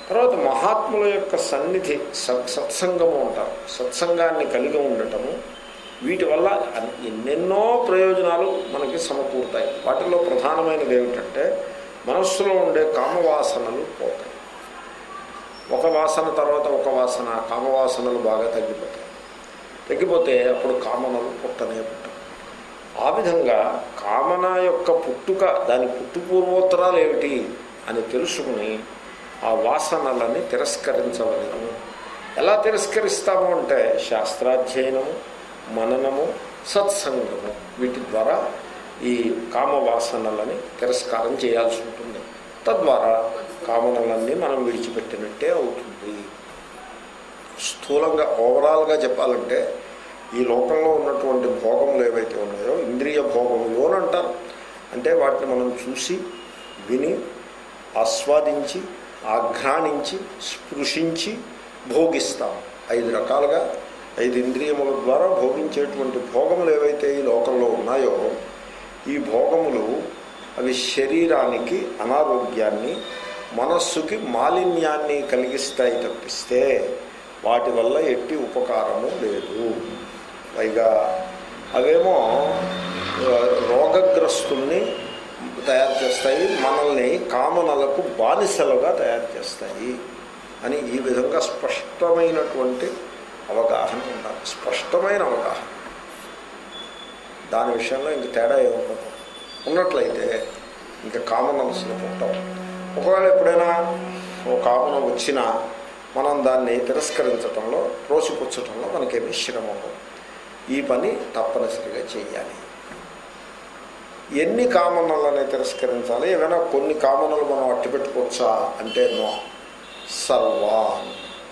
తర్వాత మహాత్ముల యొక్క సన్నిధి సత్ సత్సంగము అంటారు సత్సంగాన్ని కలిగి ఉండటము వీటి వల్ల అన్- ఎన్నెన్నో ప్రయోజనాలు మనకి సమకూరుతాయి వాటిలో ప్రధానమైనది ఏమిటంటే మనస్సులో ఉండే కామవాసనలు పోతాయి ఒక వాసన తర్వాత ఒక వాసన కామవాసనలు బాగా తగ్గిపోతాయి తగ్గిపోతే అప్పుడు కామనలు పుట్టనే పుట్టవు ఆ విధంగా కామన యొక్క పుట్టుక దాని పుట్టు పూర్వోత్తరాలు ఏమిటి అని తెలుసుకుని ఆ వాసనలని తిరస్కరించవలను ఎలా తిరస్కరిస్తాము అంటే శాస్త్రాధ్యయనము మననము సత్సంగము వీటి ద్వారా ఈ కామవాసనలని తిరస్కారం చేయాల్సి ఉంటుంది తద్వారా కామనలన్నీ మనం విడిచిపెట్టినట్టే అవుతుంది స్థూలంగా ఓవరాల్గా చెప్పాలంటే ఈ లోకంలో ఉన్నటువంటి భోగములు ఏవైతే ఉన్నాయో ఇంద్రియ భోగములు అని అంటారు అంటే వాటిని మనం చూసి విని ఆస్వాదించి ఆఘ్రాణించి స్పృశించి భోగిస్తాం ఐదు రకాలుగా ఐదు ఇంద్రియముల ద్వారా భోగించేటువంటి భోగములు ఏవైతే ఈ లోకంలో ఉన్నాయో ఈ భోగములు అవి శరీరానికి అనారోగ్యాన్ని మనస్సుకి మాలిన్యాన్ని కలిగిస్తాయి తప్పిస్తే వాటి వల్ల ఎట్టి ఉపకారము లేదు పైగా అవేమో ఆ, రోగగ్రస్తుల్ని తయారు చేస్తాయి మనల్ని కామనలకు బానిసలుగా తయారు చేస్తాయి అని ఈ విధంగా స్పష్టమైనటువంటి అవగాహన ఉండాలి స్పష్టమైన అవగాహన దాని విషయంలో ఇంక తేడా ఏముండదు ఉన్నట్లయితే ఇంకా కామనల్స్ని పుట్టవు ఒకవేళ ఎప్పుడైనా ఓ కామన వచ్చినా మనం దాన్ని తిరస్కరించటంలో రోసిపుచ్చటంలో మనకేమీ శ్రమ ఉండదు ఈ పని తప్పనిసరిగా చేయాలి ఎన్ని కామనలని తిరస్కరించాలి ఏమైనా కొన్ని కామనలు మనం అట్టి పెట్టుకోవచ్చా అంటే నో సర్వాన్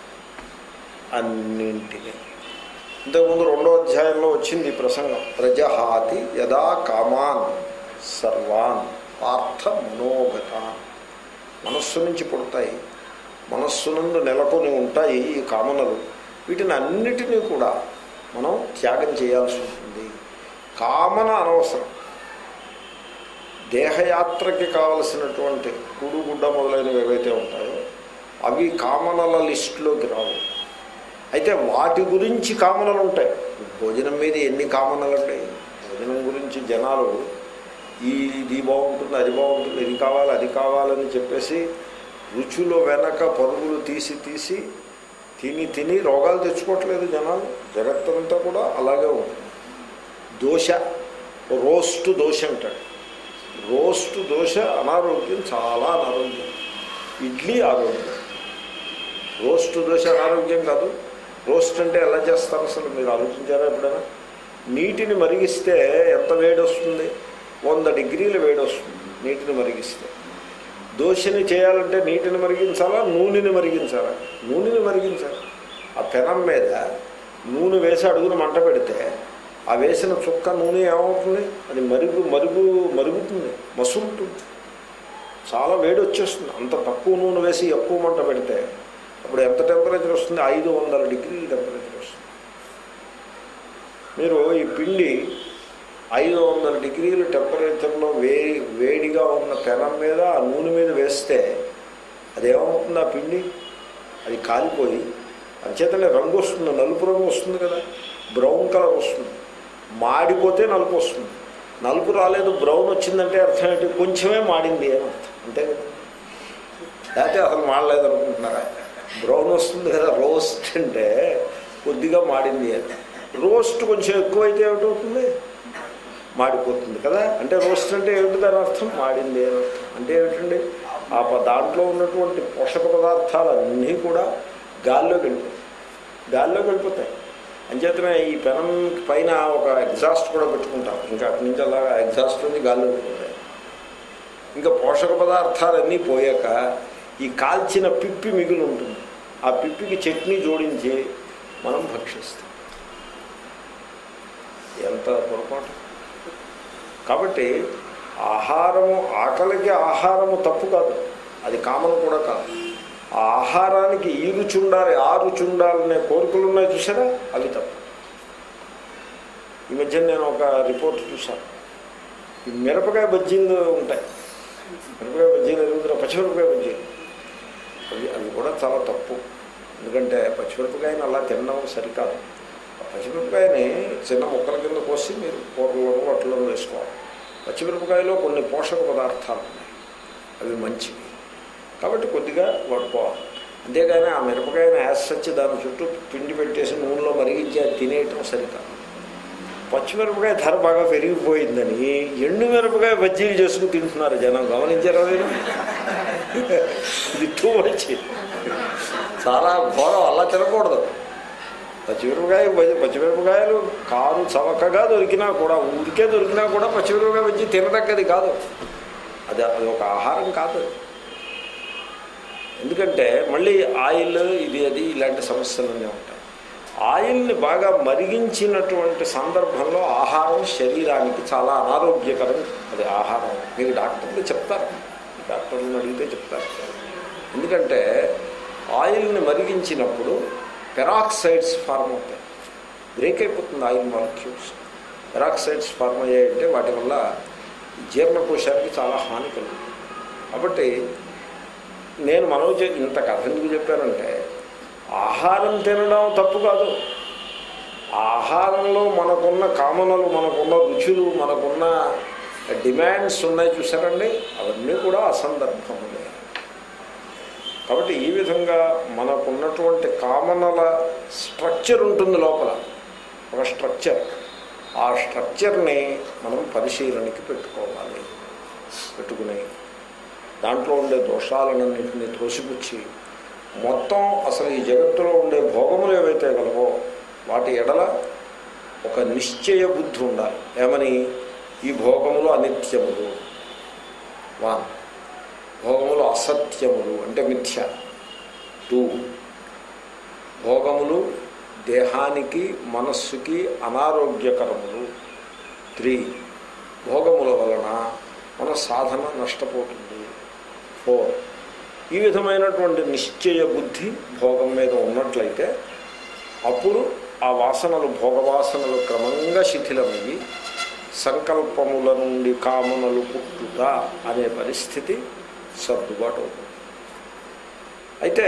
అన్నింటినీ ఇంతకుముందు రెండో అధ్యాయంలో వచ్చింది ఈ ప్రసంగం ప్రజహాతి యదా కామాన్ సర్వాన్ పార్థ మనోగతాన్ మనస్సు నుంచి పుడతాయి మనస్సునందు నెలకొని ఉంటాయి ఈ కామనలు వీటిని అన్నిటినీ కూడా మనం త్యాగం చేయాల్సి ఉంటుంది కామన అనవసరం దేహయాత్రకి కావలసినటువంటి కూడుగుడ్డ మొదలైనవి ఏవైతే ఉంటాయో అవి కామనల లిస్టులోకి రావు అయితే వాటి గురించి కామనలు ఉంటాయి భోజనం మీద ఎన్ని కామనలు ఉంటాయి భోజనం గురించి జనాలు ఈ ఇది బాగుంటుంది అది బాగుంటుంది ఇది కావాలి అది కావాలని చెప్పేసి రుచుల వెనక పరుగులు తీసి తీసి తిని తిని రోగాలు తెచ్చుకోవట్లేదు జనాలు జగత్తంతా కూడా అలాగే ఉంటుంది దోశ రోస్ట్ దోశ అంటాడు రోస్ట్ దోశ అనారోగ్యం చాలా అనారోగ్యం ఇడ్లీ ఆరోగ్యం రోస్ట్ దోశ అనారోగ్యం కాదు రోస్ట్ అంటే ఎలా చేస్తారు అసలు మీరు ఆలోచించారా ఎప్పుడైనా నీటిని మరిగిస్తే ఎంత వేడి వస్తుంది వంద డిగ్రీల వేడి వస్తుంది నీటిని మరిగిస్తే దోశని చేయాలంటే నీటిని మరిగించాలా నూనెని మరిగించాలా నూనెని మరిగించాలి ఆ పెనం మీద నూనె వేసి అడుగున మంట పెడితే ఆ వేసిన చుక్క నూనె ఏమవుతుంది అది మరుగు మరుగు మరుగుతుంది మసులుతుంది చాలా వేడి వచ్చేస్తుంది అంత తక్కువ నూనె వేసి ఎక్కువ మంట పెడితే అప్పుడు ఎంత టెంపరేచర్ వస్తుంది ఐదు వందల డిగ్రీల టెంపరేచర్ వస్తుంది మీరు ఈ పిండి ఐదు వందల డిగ్రీల టెంపరేచర్లో వేడి వేడిగా ఉన్న పెనం మీద ఆ నూనె మీద వేస్తే అదేమవుతుంది ఆ పిండి అది కాలిపోయి అంచేతనే రంగు వస్తుంది నలుపు రంగు వస్తుంది కదా బ్రౌన్ కలర్ వస్తుంది మాడిపోతే నలుపు వస్తుంది నలుపు రాలేదు బ్రౌన్ వచ్చిందంటే అర్థం ఏంటి కొంచెమే మాడింది అని అర్థం అంతే కదా లేకపోతే అసలు మాడలేదు అనుకుంటున్నారా బ్రౌన్ వస్తుంది కదా రోస్ట్ అంటే కొద్దిగా మాడింది అని రోస్ట్ కొంచెం ఎక్కువైతే ఏమిటవుతుంది మాడిపోతుంది కదా అంటే రోస్ట్ అంటే ఏమిటి దాని అర్థం మాడింది అని అర్థం అంటే ఏమిటండి ఆ ప- దాంట్లో ఉన్నటువంటి పోషక పదార్థాలన్నీ కూడా గాల్లోకి వెళ్ళిపోతాయి గాల్లోకి వెళ్ళిపోతాయి అంచేతనే ఈ పెనం పైన ఒక ఎగ్జాస్ట్ కూడా పెట్టుకుంటాం ఇంకా అక్కడి నుంచి అలాగా ఎగ్జాస్ట్ నుంచి గాల్లో వెళ్ళిపోతాయి ఇంకా పోషక పదార్థాలన్నీ పోయాక ఈ కాల్చిన పిప్పి మిగిలి ఉంటుంది ఆ పిప్పికి చట్నీ జోడించి మనం భక్షిస్తాం ఎంత పొరపాటు కాబట్టి ఆహారము ఆకలికి ఆహారము తప్పు కాదు అది కామన్ కూడా కాదు ఆ ఆహారానికి ఈ రుచి ఉండాలి ఆ రుచి ఉండాలనే కోరికలు ఉన్నాయి చూసారా అవి తప్పు ఈ మధ్య నేను ఒక రిపోర్ట్ చూశాను ఈ మిరపకాయ బజ్జీలు ఉంటాయి మిరపకాయ బజ్జీలు ఎదుగుతున్న పచ్చిమిరపకాయ బజ్జీలు అవి అవి కూడా చాలా తప్పు ఎందుకంటే పచ్చిమిరపకాయని అలా తినడం సరికాదు ఆ పచ్చిమిరపకాయని చిన్న ముక్కల కింద కోసి మీరు కూరలోనూ వాటిలోనూ వేసుకోవాలి పచ్చిమిరపకాయలో కొన్ని పోషక పదార్థాలు ఉన్నాయి అవి మంచివి కాబట్టి కొద్దిగా వాడుకోవాలి అంతేగాని ఆ మిరపకాయని యాసచ్చి దాని చుట్టూ పిండి పెట్టేసి నూనెలో మరిగించి అది తినేయటం సరికాదు పచ్చిమిరపకాయ ధర బాగా పెరిగిపోయిందని ఎండు మిరపకాయ బజ్జీలు చేసుకుని తింటున్నారు జనం గమనించారా మీరు ఇది టూ వచ్చి చాలా ఘోరం అలా తినకూడదు పచ్చిమిరపకాయ బజ్జీ పచ్చిమిరపకాయలు కారు చవకగా దొరికినా కూడా ఊరికే దొరికినా కూడా పచ్చిమిరపకాయ బజ్జీ తినదగ్గది కాదు అది అది ఒక ఆహారం కాదు ఎందుకంటే మళ్ళీ ఆయిల్ ఇది అది ఇలాంటి సమస్యలన్నీ ఉంటాయి ఆయిల్ని బాగా మరిగించినటువంటి సందర్భంలో ఆహారం శరీరానికి చాలా అనారోగ్యకరం అది ఆహారం మీకు డాక్టర్లు చెప్తారు డాక్టర్లను అడిగితే చెప్తారు ఎందుకంటే ఆయిల్ని మరిగించినప్పుడు పెరాక్సైడ్స్ ఫార్మ్ అవుతాయి బ్రేక్ అయిపోతుంది ఆయిల్ మాలిక్యూల్స్ పెరాక్సైడ్స్ ఫార్మ్ అయ్యాయంటే వాటి వల్ల జీర్ణకోశానికి చాలా హాని కలుగుతుంది కాబట్టి నేను మనవి చే ఇంత కథ ఎందుకు చెప్పానంటే ఆహారం తినడం తప్పు కాదు ఆహారంలో మనకున్న కామనలు మనకున్న రుచులు మనకున్న డిమాండ్స్ ఉన్నాయి చూసారండి అవన్నీ కూడా అసందర్భములే కాబట్టి ఈ విధంగా మనకున్నటువంటి కామనల స్ట్రక్చర్ ఉంటుంది లోపల ఒక స్ట్రక్చర్ ఆ స్ట్రక్చర్ని మనం పరిశీలనకి పెట్టుకోవాలి పెట్టుకుని దాంట్లో ఉండే దోషాలన్నింటినీ త్రోసిపుచ్చి మొత్తం అసలు ఈ జగత్తులో ఉండే భోగములు ఏవైతే కలవో వాటి ఎడల ఒక నిశ్చయ బుద్ధి ఉండాలి ఏమని ఈ భోగములు అనిత్యములు వన్ భోగములు అసత్యములు అంటే మిథ్య టూ భోగములు దేహానికి మనస్సుకి అనారోగ్యకరములు త్రీ భోగముల వలన మన సాధన నష్టపోతుంది ఫోర్ ఈ విధమైనటువంటి నిశ్చయ బుద్ధి భోగం మీద ఉన్నట్లయితే అప్పుడు ఆ వాసనలు భోగవాసనలు క్రమంగా శిథిలమయ్యి సంకల్పముల నుండి కామనలు పుట్టుట అనే పరిస్థితి సర్దుబాటు అవుతుంది అయితే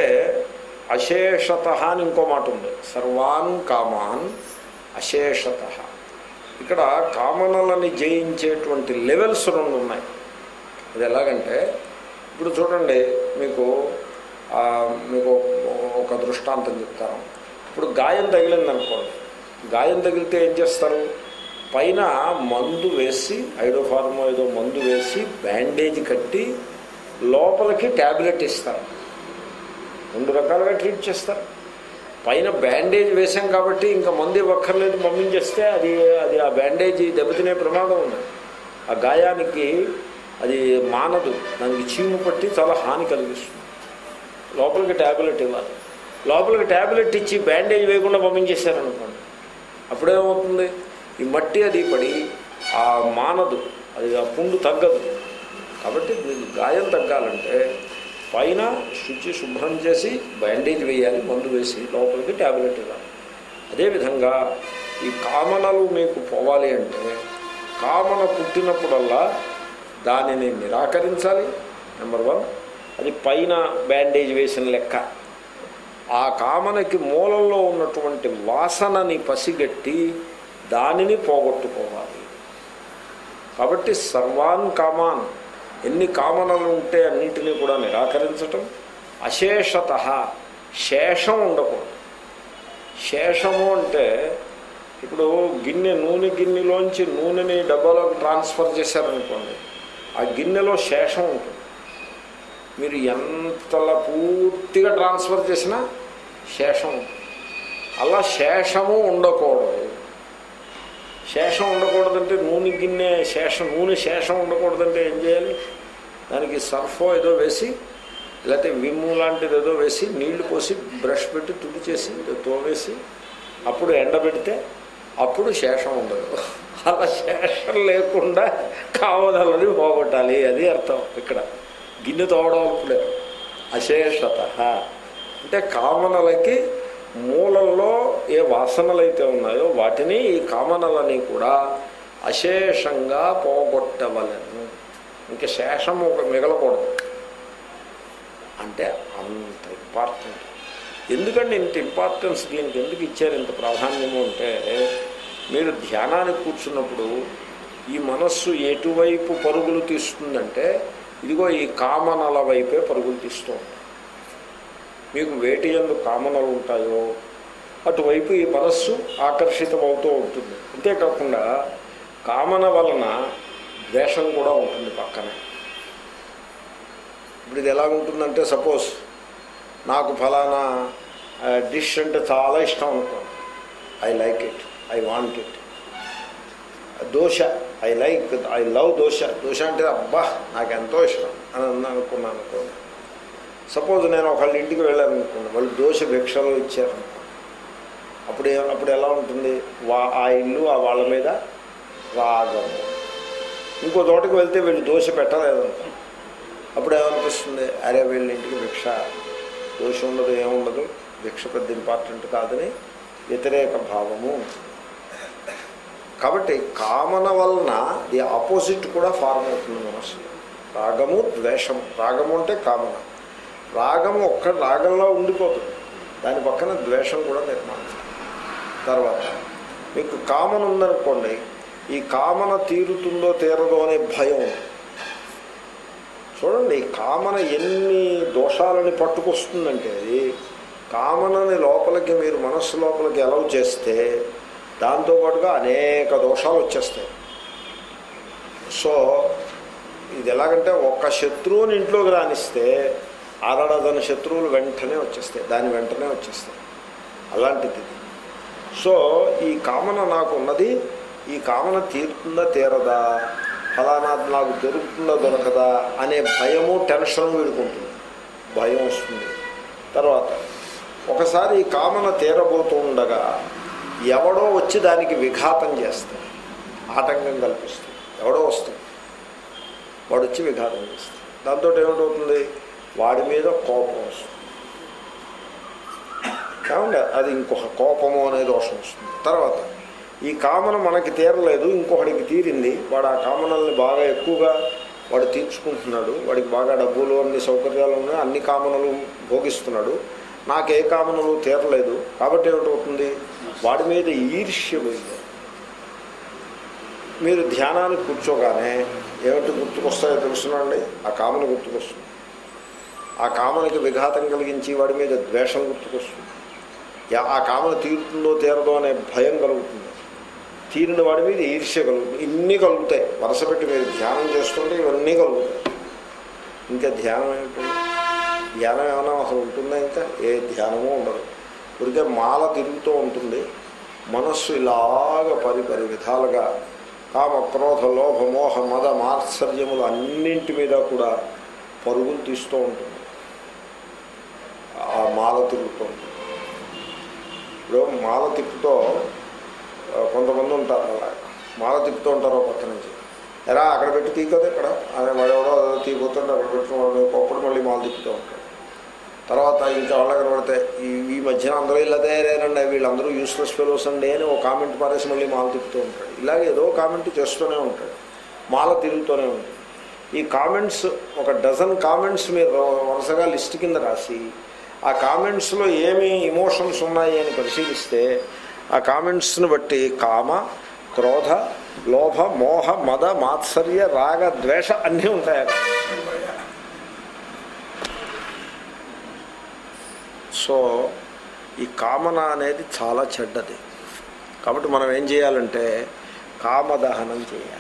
అశేషత అని ఇంకో మాట ఉంది సర్వాన్ కామాన్ అశేషత ఇక్కడ కామనలని జయించేటువంటి లెవెల్స్ రెండు ఉన్నాయి అది ఎలాగంటే ఇప్పుడు చూడండి మీకు ఆ, మీకు ఒక దృష్టాంతం చెప్తాను ఇప్పుడు గాయం తగిలింది అనుకోండి గాయం తగిలితే ఏం చేస్తారు పైన మందు వేసి ఐడోఫార్మో ఏదో మందు వేసి బ్యాండేజ్ కట్టి లోపలికి ట్యాబ్లెట్ ఇస్తారు రెండు రకాలుగా ట్రీట్ చేస్తారు పైన బ్యాండేజ్ వేసాం కాబట్టి ఇంకా మందు ఇవ్వక్కర్లేదు పంపించేస్తే అది అది ఆ బ్యాండేజ్ దెబ్బతినే ప్రమాదం ఉంది ఆ గాయానికి అది మానదు దానికి చీము పట్టి చాలా హాని కలిగిస్తుంది లోపలికి ట్యాబ్లెట్ ఇవ్వాలి లోపలికి ట్యాబ్లెట్ ఇచ్చి బ్యాండేజ్ వేయకుండా పంపించేశారనుకోండి అప్పుడేమవుతుంది ఈ మట్టి అది పడి ఆ మానదు అది ఆ పుండు తగ్గదు కాబట్టి మీకు గాయం తగ్గాలంటే పైన శుచి శుభ్రం చేసి బ్యాండేజ్ వేయాలి మందు వేసి లోపలికి ట్యాబ్లెట్ ఇవ్వాలి అదేవిధంగా ఈ కామనలు మీకు పోవాలి అంటే కామన పుట్టినప్పుడల్లా దానిని నిరాకరించాలి నెంబర్ వన్ అది పైన బ్యాండేజ్ వేసిన లెక్క ఆ కామనకి మూలంలో ఉన్నటువంటి వాసనని పసిగట్టి దానిని పోగొట్టుకోవాలి కాబట్టి సర్వాన్ కామాన్ ఎన్ని కామనలు ఉంటే అన్నింటినీ కూడా నిరాకరించటం అశేషత శేషం ఉండకూడదు శేషము అంటే ఇప్పుడు గిన్నె నూనె గిన్నెలోంచి నూనెని డబ్బాలోకి ట్రాన్స్ఫర్ చేశారనుకోండి ఆ గిన్నెలో శేషం ఉంటుంది మీరు ఎంతలా పూర్తిగా ట్రాన్స్ఫర్ చేసినా శేషం ఉంటుంది అలా శేషము ఉండకూడదు శేషం ఉండకూడదంటే నూనె గిన్నె శేషం నూనె శేషం ఉండకూడదంటే ఏం చేయాలి దానికి సర్ఫో ఏదో వేసి లేకపోతే విమ్ము లాంటిది ఏదో వేసి నీళ్లు పోసి బ్రష్ పెట్టి తుడి చేసి తోవేసి అప్పుడు ఎండబెడితే అప్పుడు శేషం ఉండదు అలా శేషం లేకుండా కావదాలని పోగొట్టాలి అది అర్థం ఇక్కడ గిన్నె తోవడం అప్పుడే అశేషత అంటే కామనలకి మూలంలో ఏ వాసనలు అయితే ఉన్నాయో వాటిని ఈ కామనలని కూడా అశేషంగా పోగొట్టవలను ఇంకా శేషం ఒక మిగలకూడదు అంటే అంత ఇంపార్టెంట్ ఎందుకంటే ఇంత ఇంపార్టెన్స్ దీనికి ఎందుకు ఇచ్చారు ఇంత ప్రాధాన్యము అంటే మీరు ధ్యానానికి కూర్చున్నప్పుడు ఈ మనస్సు ఎటువైపు పరుగులు తీస్తుందంటే ఇదిగో ఈ కామనల వైపే పరుగులు తీస్తూ ఉంటుంది మీకు వేటి ఎందు కామనలు ఉంటాయో అటువైపు ఈ మనస్సు ఆకర్షితమవుతూ ఉంటుంది అంతేకాకుండా కామన వలన ద్వేషం కూడా ఉంటుంది పక్కనే ఇప్పుడు ఇది ఎలాగుంటుందంటే సపోజ్ నాకు ఫలానా డిష్ అంటే చాలా ఇష్టం అనుకోండి I like it I want it dosa I like I love dosa dosa అంటే అబ్బా నాకు ఎంతో ఇష్టం అని అన్నా అనుకున్నాను అనుకోండి సపోజ్ నేను ఒకళ్ళ ఇంటికి వెళ్ళాను అనుకోండి వాళ్ళు దోశ భిక్షలో ఇచ్చారు అప్పుడు ఏ- అప్పుడు ఎలా ఉంటుంది వా ఆ ఇల్లు ఆ వాళ్ళ మీద రాగము ఇంకో తోటకి వెళ్తే వీళ్ళు దోశ పెట్టలేదనుకో అప్పుడు ఏమనిపిస్తుంది అరే వీళ్ళ ఇంటికి భిక్ష దోష ఉండదు ఏముండదు భిక్ష పెద్ద ఇంపార్టెంట్ కాదని వ్యతిరేక భావము కాబట్టి కామన వలన ది ఆపోజిట్ కూడా ఫార్మ్ అవుతుంది మనస్సులో రాగము ద్వేషము రాగము అంటే కామన రాగము ఒక్క రాగంలో ఉండిపోతుంది దాని పక్కన ద్వేషం కూడా నిర్మాణం తర్వాత మీకు కామన ఉందనుకోండి ఈ కామన తీరుతుందో తీరదో అనే భయం ఉంది. చూడండి ఈ కామన ఎన్ని దోషాలని పట్టుకొస్తుందంటే అది కామనని లోపలికి మీరు మనస్సు లోపలికి అలౌ చేస్తే దాంతోపాటుగా అనేక దోషాలు వచ్చేస్తాయి సో ఇది ఎలాగంటే ఒక్క శత్రువుని ఇంట్లోకి రానిస్తే అరడదన శత్రువులు వెంటనే వచ్చేస్తాయి దాని వెంటనే వచ్చేస్తాయి అలాంటిది ఇది. సో ఈ కామన నాకు ఉన్నది ఈ కామన తీరుతుందా తీరదా ఫలానా నాకు దొరుకుతుందా దొరకదా అనే భయము టెన్షన్ వీడుకుంటుంది భయం వస్తుంది తర్వాత ఒకసారి ఈ కామన తీరబోతూ ఉండగా ఎవడో వచ్చి దానికి విఘాతం చేస్తాడు ఆటంకం కల్పిస్తాడు ఎవడో వస్తాడు వాడు వచ్చి విఘాతం చేస్తాడు దాంతో ఏమిటవుతుంది వాడి మీద కోపం వస్తుంది కావున అది ఇంకొక కోపము అనే దోషం వస్తుంది తర్వాత ఈ కామన మనకి తీరలేదు ఇంకొకడికి తీరింది వాడు ఆ కామనల్ని బాగా ఎక్కువగా వాడు తీర్చుకుంటున్నాడు వాడికి బాగా డబ్బులు అన్ని సౌకర్యాలు ఉన్నాయి అన్ని కామనలు భోగిస్తున్నాడు నాకే కామనలు తీరలేదు కాబట్టి ఏమిటవుతుంది వాడి మీద ఈర్ష్య పోయింది మీరు ధ్యానానికి కూర్చోగానే ఏమిటి గుర్తుకొస్తాయో తెలుసునండి ఆ కామన గుర్తుకొస్తుంది ఆ కామనకి విఘాతం కలిగించి వాడి మీద ద్వేషం గుర్తుకొస్తుంది యా- ఆ కామన తీరుతుందో తీరదో అనే భయం కలుగుతుంది తీరిన వాడి మీద ఈర్ష్య కలుగుతుంది ఇన్ని కలుగుతాయి వరుస పెట్టి మీరు ధ్యానం చేస్తుంటే ఇవన్నీ కలుగుతాయి ఇంకా ధ్యానం ఏమిటి ధ్యానం ఏమైనా అసలు ఉంటుందా ఇంకా ఏ ధ్యానమూ ఉండదు ఊరికే మాల తిరుగుతూ ఉంటుంది మనస్సు ఇలాగ పరి పరి విధాలుగా కామ క్రోధ లోభ మోహ మద మాత్సర్యములు అన్నింటి మీద కూడా పరుగులు తీస్తూ ఉంటుంది ఆ మాల తిరుగుతూ ఉంటుంది ఇప్పుడు మాల తిప్పుతో ఆ, కొంతమంది ఉంటారు అలా మాల తిప్పుతూ ఉంటారు ఒక పక్క నుంచి ఎరా అక్కడ పెట్టి తీయకదు ఇక్కడ అనే వాడెవడో అదో తీయబోతుంటే అక్కడ పెట్టిన వాడు ఒకప్పుడు మళ్ళీ మాల తిప్పుతూ ఉంటాడు తర్వాత ఇంకా వాళ్ళ కనబడితే ఈ ఈ మధ్యన అందరూ ఇలా తయారైనండి వీళ్ళందరూ యూస్లెస్ ఫెలోస్ అండి అని ఒక కామెంట్ పారేసి మళ్ళీ మాల తిప్పుతూ ఉంటాడు ఇలాగే ఏదో కామెంట్ చేస్తూనే ఉంటాడు మాల తిరుగుతూనే ఉంటుంది ఈ కామెంట్స్ ఒక డజన్ కామెంట్స్ మీరు వరుసగా లిస్ట్ కింద రాసి ఆ కామెంట్స్లో ఏమి ఇమోషన్స్ ఉన్నాయి అని పరిశీలిస్తే ఆ కామెంట్స్ని బట్టి కామ క్రోధ లోభ మోహ మద మాత్సర్య రాగ ద్వేష అన్నీ ఉంటాయి అక్కడ సో ఈ కామన అనేది చాలా చెడ్డది కాబట్టి మనం ఏం చేయాలంటే కామదహనం చేయాలి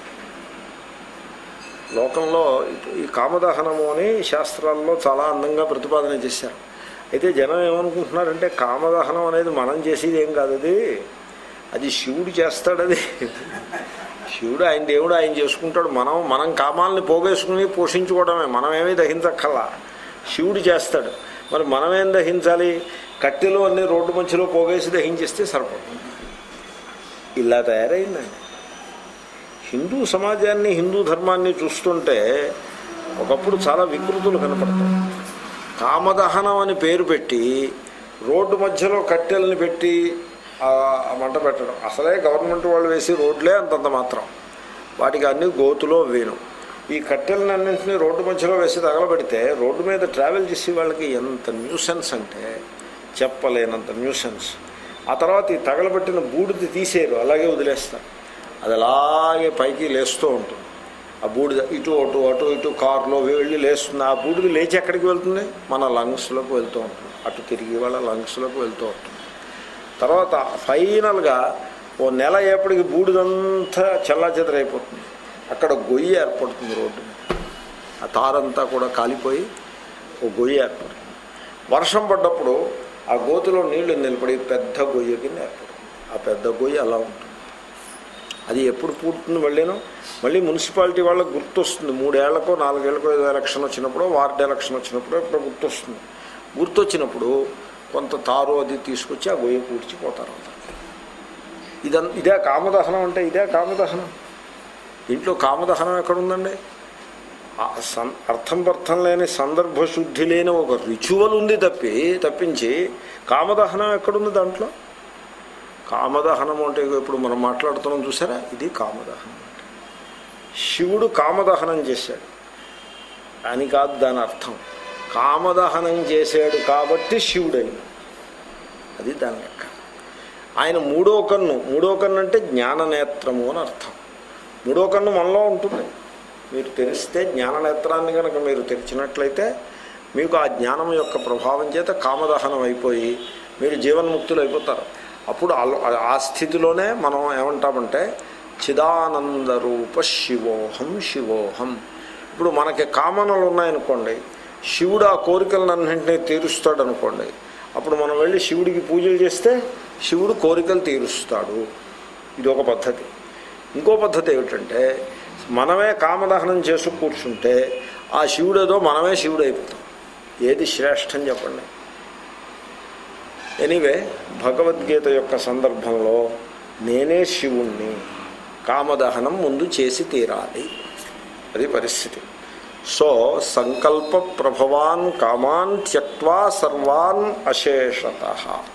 లోకంలో ఈ కామదహనము అని శాస్త్రాల్లో చాలా అందంగా ప్రతిపాదన చేశారు అయితే జనం ఏమనుకుంటున్నారంటే కామదహనం అనేది మనం చేసేది ఏం కాదు అది అది శివుడు చేస్తాడు అది శివుడు ఆయన దేవుడు ఆయన చేసుకుంటాడు మనం మనం కామాలని పోగేసుకుని పోషించుకోవడమే మనమేమీ దహించక్కల్లా శివుడు చేస్తాడు మరి మనమేం దహించాలి కట్టెలు అన్ని రోడ్డు మధ్యలో పోగేసి దహించేస్తే సరిపడుతుంది ఇలా తయారైందండి హిందూ సమాజాన్ని హిందూ ధర్మాన్ని చూస్తుంటే ఒకప్పుడు చాలా వికృతులు కనపడతాయి కామదహనం అని పేరు పెట్టి రోడ్డు మధ్యలో కట్టెల్ని పెట్టి ఆ ఆ మంట పెట్టడం అసలే గవర్నమెంట్ వాళ్ళు వేసి రోడ్లే అంతంత మాత్రం వాటికి అన్ని గోతులో వేను ఈ కట్టెలన్నింటినీ రోడ్డు మధ్యలో వేసి తగలబెడితే రోడ్డు మీద ట్రావెల్ చేసే వాళ్ళకి ఎంత న్యూసెన్స్ అంటే చెప్పలేనంత న్యూసెన్స్ ఆ తర్వాత ఈ తగలబెట్టిన బూడిద తీసేయరు అలాగే వదిలేస్తారు అది అలాగే పైకి లేస్తూ ఉంటుంది ఆ బూడిద ఇటు అటు అటు ఇటు కారులో వెళ్ళి లేస్తుంది ఆ బూడిద లేచి ఎక్కడికి వెళ్తుంది మన లంగ్స్లోకి వెళ్తూ ఉంటుంది అటు తిరిగి వాళ్ళ లంగ్స్లోకి వెళ్తూ ఉంటుంది తర్వాత ఫైనల్గా ఓ నెల ఏపటికి బూడిదంతా చల్లా చెదరైపోతుంది అక్కడ గొయ్యి ఏర్పడుతుంది రోడ్డు మీద ఆ తారంతా కూడా కాలిపోయి ఓ గొయ్యి ఏర్పడుతుంది వర్షం పడ్డప్పుడు ఆ గోతిలో నీళ్లు నిలబడి పెద్ద గొయ్య కింద ఏర్పడుతుంది ఆ పెద్ద గొయ్యి అలా ఉంటుంది అది ఎప్పుడు పూర్తుంది మళ్ళీను మళ్ళీ మున్సిపాలిటీ వాళ్ళకి గుర్తొస్తుంది మూడేళ్లకో నాలుగేళ్లకో ఏదో ఎలక్షన్ వచ్చినప్పుడు వార్డు ఎలక్షన్ వచ్చినప్పుడు ఎప్పుడో గుర్తొస్తుంది గుర్తొచ్చినప్పుడు కొంత తారు అది తీసుకొచ్చి ఆ గొయ్య పూడ్చిపోతారు ఇదం ఇదే కామదహనం అంటే ఇదే కామదహనం దీంట్లో కామదహనం ఎక్కడుందండి ఆ సం- అర్థం పర్థం లేని సందర్భ శుద్ధి లేని ఒక రిచువల్ ఉంది తప్పి తప్పించి కామదహనం ఎక్కడుంది దాంట్లో కామదహనం అంటే ఇప్పుడు మనం మాట్లాడుతున్నాం చూసారా ఇది కామదహనం అంటే శివుడు కామదహనం చేశాడు అని కాదు దాని అర్థం కామదహనం చేశాడు కాబట్టి శివుడైంది అది దాని లెక్క ఆయన మూడో కన్ను మూడో కన్ను అంటే జ్ఞాననేత్రము అని అర్థం మూడో కన్ను మనలో ఉంటుంది మీరు తెరిస్తే జ్ఞాననేత్రాన్ని కనుక మీరు తెరిచినట్లయితే మీకు ఆ జ్ఞానం యొక్క ప్రభావం చేత కామదహనం అయిపోయి మీరు జీవన్ముక్తులు అయిపోతారు అప్పుడు అల- ఆ స్థితిలోనే మనం ఏమంటామంటే చిదానందరూప శివోహం శివోహం ఇప్పుడు మనకి కామనలు ఉన్నాయనుకోండి శివుడు ఆ కోరికలన్నింటినీ తీరుస్తాడు అనుకోండి అప్పుడు మనం వెళ్ళి శివుడికి పూజలు చేస్తే శివుడు కోరికలు తీరుస్తాడు ఇది ఒక పద్ధతి ఇంకో పద్ధతి ఏమిటంటే మనమే కామదహనం చేసి కూర్చుంటే ఆ శివుడేదో మనమే శివుడు అయిపోతాం ఏది శ్రేష్టం చెప్పండి ఎనీవే భగవద్గీత యొక్క సందర్భంలో నేనే శివుణ్ణి కామదహనం ముందు చేసి తీరాలి అది పరిస్థితి సో సంకల్ప ప్రభవాన్ కామాన్ త్యక్వా సర్వాన్ అశేషత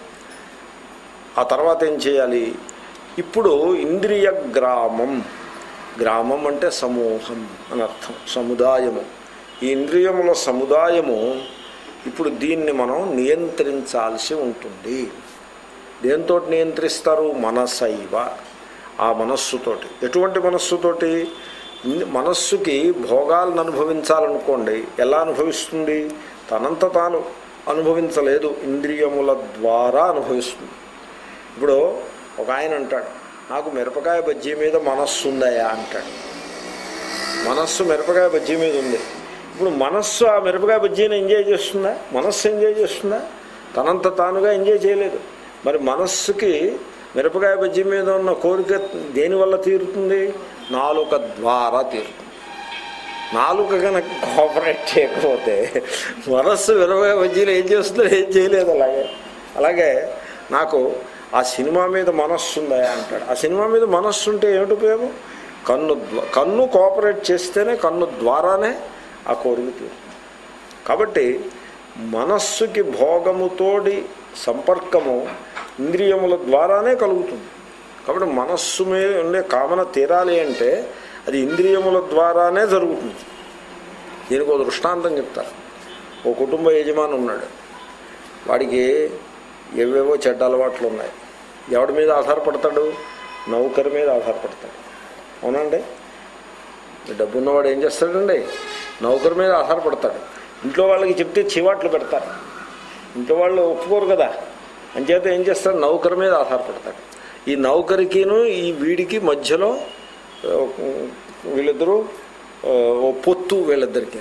ఆ తర్వాత ఏం చేయాలి ఇప్పుడు ఇంద్రియ గ్రామం గ్రామం అంటే సమూహం అని అర్థం సముదాయము ఈ ఇంద్రియముల సముదాయము ఇప్పుడు దీన్ని మనం నియంత్రించాల్సి ఉంటుంది దేంతో నియంత్రిస్తారు మనసైవ ఆ మనస్సుతోటి ఎటువంటి మనస్సుతోటి ఇన్- మనస్సుకి భోగాలను అనుభవించాలనుకోండి ఎలా అనుభవిస్తుంది తనంత తాను అనుభవించలేదు ఇంద్రియముల ద్వారా అనుభవిస్తుంది ఇప్పుడు ఒక ఆయన అంటాడు నాకు మిరపకాయ బజ్జీ మీద మనస్సు ఉందయా అంటాడు మనస్సు మిరపకాయ బజ్జీ మీద ఉంది ఇప్పుడు మనస్సు ఆ మిరపకాయ బజ్జీని ఎంజాయ్ చేస్తుందా మనస్సు ఎంజాయ్ చేస్తుందా తనంత తానుగా ఎంజాయ్ చేయలేదు మరి మనస్సుకి మిరపకాయ బజ్జీ మీద ఉన్న కోరిక దేనివల్ల తీరుతుంది నాలుక ద్వారా తీరుతుంది నాలుక కనుక కోఆపరేట్ చేయకపోతే మనస్సు మిరపకాయ బజ్జీలు ఏం చేస్తుందో ఏం చేయలేదు అలాగే అలాగే నాకు ఆ సినిమా మీద మనస్సు ఉందా అంటాడు ఆ సినిమా మీద మనస్సు ఉంటే ఏమిటి ఉపయోగం కన్ను ద్వా- కన్ను కోఆపరేట్ చేస్తేనే కన్ను ద్వారానే ఆ కోరిక తీరుతుంది కాబట్టి మనస్సుకి భోగముతోడి సంపర్కము ఇంద్రియముల ద్వారానే కలుగుతుంది కాబట్టి మనస్సు మీద ఉండే కామన తీరాలి అంటే అది ఇంద్రియముల ద్వారానే జరుగుతుంది దీనికి ఒక దృష్టాంతం చెప్తారు ఓ కుటుంబ యజమాని ఉన్నాడు వాడికి ఏవేవో చెడ్డ అలవాట్లు ఉన్నాయి ఎవడి మీద ఆధారపడతాడు నౌకరి మీద ఆధారపడతాడు అవునండి డబ్బున్నవాడు ఏం చేస్తాడండి నౌకరి మీద ఆధారపడతాడు ఇంట్లో వాళ్ళకి చెప్తే చివాట్లు పెడతారు ఇంట్లో వాళ్ళు ఒప్పుకోరు కదా అంచేత ఏం చేస్తాడు నౌకరి మీద ఆధారపడతాడు ఈ నౌకరికిను ఈ వీడికి మధ్యలో ఆ, వీళ్ళిద్దరూ ఆ, ఓ పొత్తు వీళ్ళిద్దరికి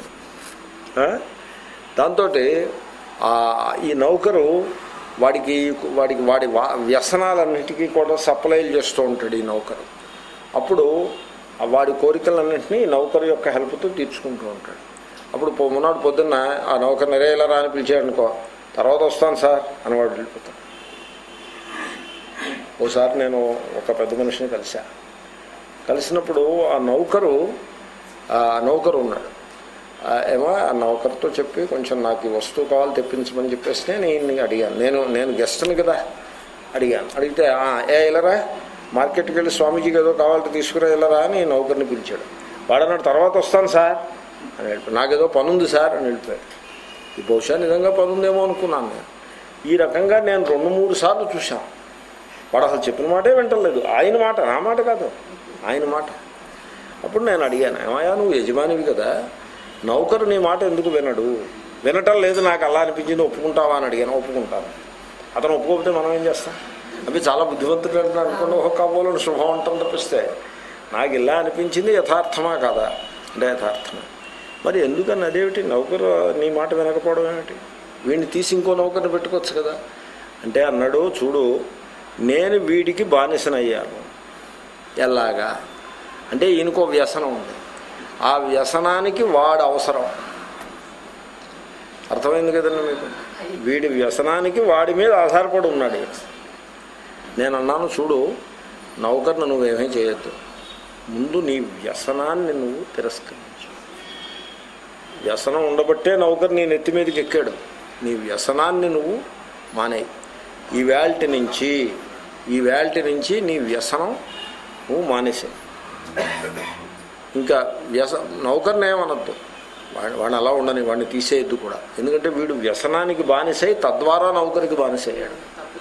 దాంతో ఈ నౌకరు వాడికి వాడికి వాడి వా వ్యసనాలన్నిటికీ కూడా సప్లైలు చేస్తూ ఉంటాడు ఈ నౌకరు అప్పుడు ఆ వాడి కోరికలన్నింటినీ ఈ నౌకరు యొక్క హెల్ప్తో తీర్చుకుంటూ ఉంటాడు అప్పుడు పొ- మొన్నటి పొద్దున్న ఆ నౌకరు నెరేలా రా అని పిలిచాడనుకో తర్వాత వస్తాను సార్ అని వాడు వెళ్ళిపోతాడు ఓసారి నేను ఒక పెద్ద మనిషిని కలిసా కలిసినప్పుడు ఆ నౌకరు ఆ నౌకరు ఉన్నాడు ఆ ఏమో ఆ నౌకర్తో చెప్పి కొంచెం నాకు ఈ వస్తువు కావాలి తెప్పించమని చెప్పేసి నేను ఈయన్ని అడిగాను నేను నేను గెస్ట్ని కదా అడిగాను అడిగితే "ఆ, ఏ ఇలారా మార్కెట్కి వెళ్ళి స్వామీజీకి ఏదో కావాలంటే తీసుకురా ఇలారా అని నౌకర్ని పిలిచాడు వాడన్నాడు తర్వాత వస్తాను సార్ అని వెళ్ళిపోయి నాకేదో పని ఉంది సార్ అని వెళ్ళిపోయాడు ఈ బహుశా నిజంగా పని ఉందేమో అనుకున్నాను నేను ఈ రకంగా నేను రెండు మూడు సార్లు చూశాను వాడు అసలు చెప్పిన మాటే వింటలేదు ఆయన మాట నా మాట కాదు ఆయన మాట అప్పుడు నేను అడిగాను ఏమయ్యా నువ్వు యజమానివి కదా నౌకరు నీ మాట ఎందుకు వినడు వినటం లేదు నాకు అలా అనిపించింది ఒప్పుకుంటావా అని అడిగాను ఒప్పుకుంటాను అతను ఒప్పుకోకపోతే మనం ఏం చేస్తాం అవి చాలా బుద్ధిమంతుడు అంటున్నాడు అనుకోండి ఒక కాబోలని శుభం ఉంటుంది తప్పిస్తే నాకు ఇలా అనిపించింది యథార్థమా కాదా అంటే యథార్థమే మరి ఎందుకని అదేమిటి నౌకరు నీ మాట వినకపోవడం ఏమిటి వీడిని తీసి ఇంకో నౌకర్ని పెట్టుకోవచ్చు కదా అంటే అన్నాడు చూడు నేను వీడికి బానిసనయ్యాను ఎలాగా అంటే ఈయనకో వ్యసనం ఉంది ఆ వ్యసనానికి వాడు అవసరం అర్థమైంది కదండి మీకు వీడి వ్యసనానికి వాడి మీద ఆధారపడి ఉన్నాడు ఈయన. నేను అన్నాను చూడు నౌకర్ను నువ్వేమీ చేయొద్దు ముందు నీ వ్యసనాన్ని నువ్వు తిరస్కరించు వ్యసనం ఉండబట్టే నౌకర్ నీ నెత్తి మీదకి ఎక్కాడు నీ వ్యసనాన్ని నువ్వు మానేయి ఈ వేల్టి నుంచి ఈ వేల్టి నుంచి నీ వ్యసనం నువ్వు మానేసే ఇంకా వ్యస నౌకర్ని ఏమనద్దు వాడిని వాడిని అలా ఉండని వాడిని తీసేయద్దు కూడా ఎందుకంటే వీడు వ్యసనానికి బానిసై తద్వారా నౌకరికి బానిసయ్యాడు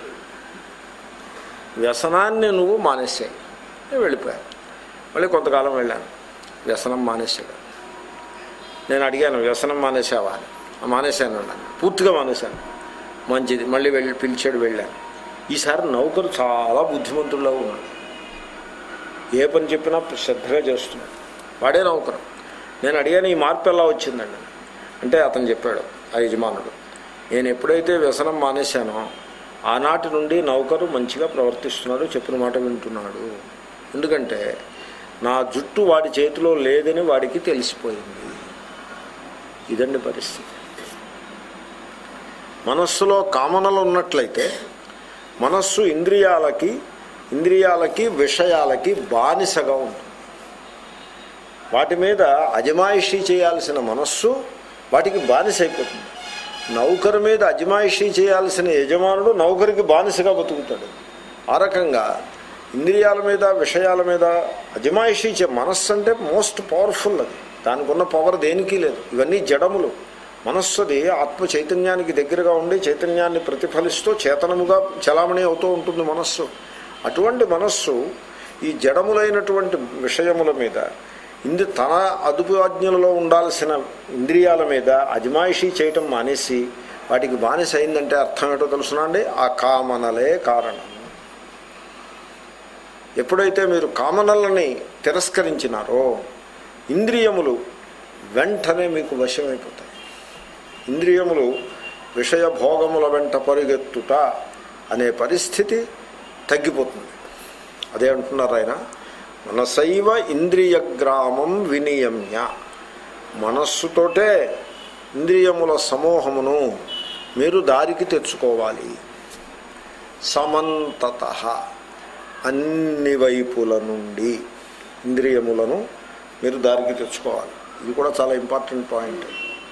వ్యసనాన్ని నువ్వు మానేసాయి నేను వెళ్ళిపోయాను మళ్ళీ కొంతకాలం వెళ్ళాను వ్యసనం మానేసాడు నేను అడిగాను వ్యసనం మానేసావా అని "ఆ, మానేశాను అన్నాను పూర్తిగా మానేశాను మంచిది మళ్ళీ వెళ్ళి పిలిచాడు వెళ్ళాను ఈసారి నౌకరు చాలా బుద్ధిమంతుల్లో ఉన్నాడు ఏ పని చెప్పినా శ్రద్ధగా చేస్తున్నాడు వాడే నౌకరు నేను అడిగాను ఈ మార్పు ఎలా వచ్చిందండి అంటే అతను చెప్పాడు ఆ యజమానుడు నేను ఎప్పుడైతే వ్యసనం మానేశానో ఆనాటి నుండి నౌకరు మంచిగా ప్రవర్తిస్తున్నాడు చెప్పిన మాట వింటున్నాడు ఎందుకంటే నా జుట్టు వాడి చేతిలో లేదని వాడికి తెలిసిపోయింది ఇదండి పరిస్థితి మనస్సులో కామనలు ఉన్నట్లయితే మనస్సు ఇంద్రియాలకి ఇంద్రియాలకి విషయాలకి బానిసగా ఉంటుంది వాటి మీద అజమాయిషీ చేయాల్సిన మనస్సు వాటికి బానిస అయిపోతుంది నౌకరు మీద అజమాయిషీ చేయాల్సిన యజమానుడు నౌకరికి బానిసగా బతుకుతాడు ఆ రకంగా ఇంద్రియాల మీద విషయాల మీద అజమాయిషీ చే మనస్సు అంటే మోస్ట్ పవర్ఫుల్ అది దానికి ఉన్న పవర్ దేనికి లేదు ఇవన్నీ జడములు మనస్సుది ఆత్మ చైతన్యానికి దగ్గరగా ఉండి చైతన్యాన్ని ప్రతిఫలిస్తూ చేతనముగా చలామణి అవుతూ ఉంటుంది మనస్సు అటువంటి మనస్సు ఈ జడములైనటువంటి విషయముల మీద ఇంది తన అదుపు ఆజ్ఞలలో ఉండాల్సిన ఇంద్రియాల మీద అజమాయిషీ చేయటం మానేసి వాటికి బానిస అయిందంటే అర్థం ఏంటో తెలుసునండి ఆ కామనలే కారణం ఎప్పుడైతే మీరు కామనలని తిరస్కరించినారో ఇంద్రియములు వెంటనే మీకు వశమైపోతాయి ఇంద్రియములు విషయ భోగముల వెంట పరిగెత్తుట అనే పరిస్థితి తగ్గిపోతుంది అదే అంటున్నారు ఆయన మనసైవ ఇంద్రియగ్రామం వినియమ్య మనస్సుతోటే ఇంద్రియముల సమూహమును మీరు దారికి తెచ్చుకోవాలి సమంతత అన్ని వైపుల నుండి ఇంద్రియములను మీరు దారికి తెచ్చుకోవాలి ఇది కూడా చాలా ఇంపార్టెంట్ పాయింట్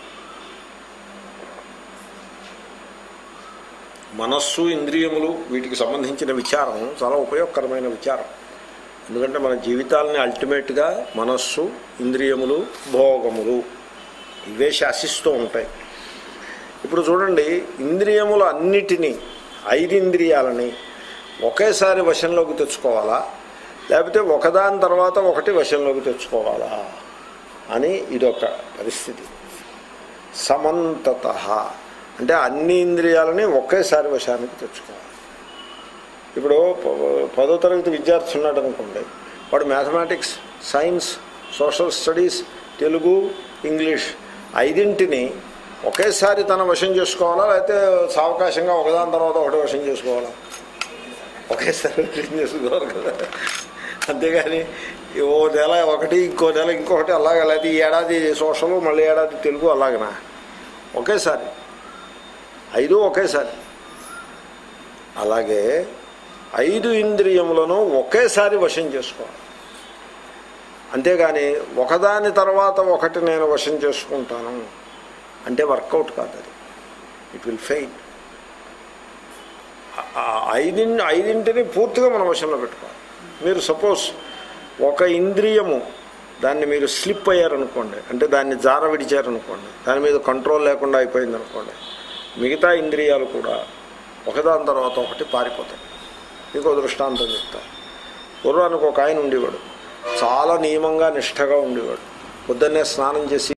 మనస్సు ఇంద్రియములు వీటికి సంబంధించిన విచారం చాలా ఉపయోగకరమైన విచారం ఎందుకంటే మన జీవితాలని అల్టిమేట్గా మనస్సు ఇంద్రియములు భోగములు ఇవే శాసిస్తూ ఉంటాయి ఇప్పుడు చూడండి ఇంద్రియములు అన్నిటినీ ఐదు ఇంద్రియాలని ఒకేసారి వశంలోకి తెచ్చుకోవాలా లేకపోతే ఒకదాని తర్వాత ఒకటి వశంలోకి తెచ్చుకోవాలా అని ఇదొక పరిస్థితి సమంతత అంటే అన్ని ఇంద్రియాలని ఒకేసారి వశానికి తెచ్చుకోవాలి ఇప్పుడు ప- పదో తరగతి విద్యార్థి ఉన్నాడు అనుకోండి వాడు mathematics science social studies Telugu English ఐదింటిని ఒకేసారి తన వశం చేసుకోవాలా లేకపోతే సావకాశంగా ఒకదాని తర్వాత ఒకటి వశం చేసుకోవాలా ఒకేసారి వశం చేసుకోవాలి కదా అంతేగాని ఓ నెల ఒకటి ఇంకో నెల ఇంకొకటి అలాగే లేకపోతే ఈ ఏడాది సోషల్ మళ్ళీ ఏడాది తెలుగు అలాగనా ఒకేసారి ఐదు ఒకేసారి అలాగే ఐదు ఇంద్రియములను ఒకేసారి వశం చేసుకోవాలి అంతేగాని ఒకదాని తర్వాత ఒకటి నేను వశం చేసుకుంటాను అంటే వర్కౌట్ కాదు అది ఇట్ విల్ ఫెయిల్ ఐది ఐదింటిని పూర్తిగా మన వశంలో పెట్టుకోవాలి మీరు సపోజ్ ఒక ఇంద్రియము దాన్ని మీరు స్లిప్ అయ్యారనుకోండి అంటే దాన్ని జార విడిచారనుకోండి దాని మీద కంట్రోల్ లేకుండా అయిపోయింది అనుకోండి మిగతా ఇంద్రియాలు కూడా ఒకదాని తర్వాత ఒకటి పారిపోతాయి మీకు ఒక దృష్టాంతం చెప్తా పూర్వానికి ఒక ఆయన ఉండేవాడు చాలా నియమంగా నిష్టగా ఉండేవాడు పొద్దున్నే స్నానం చేసి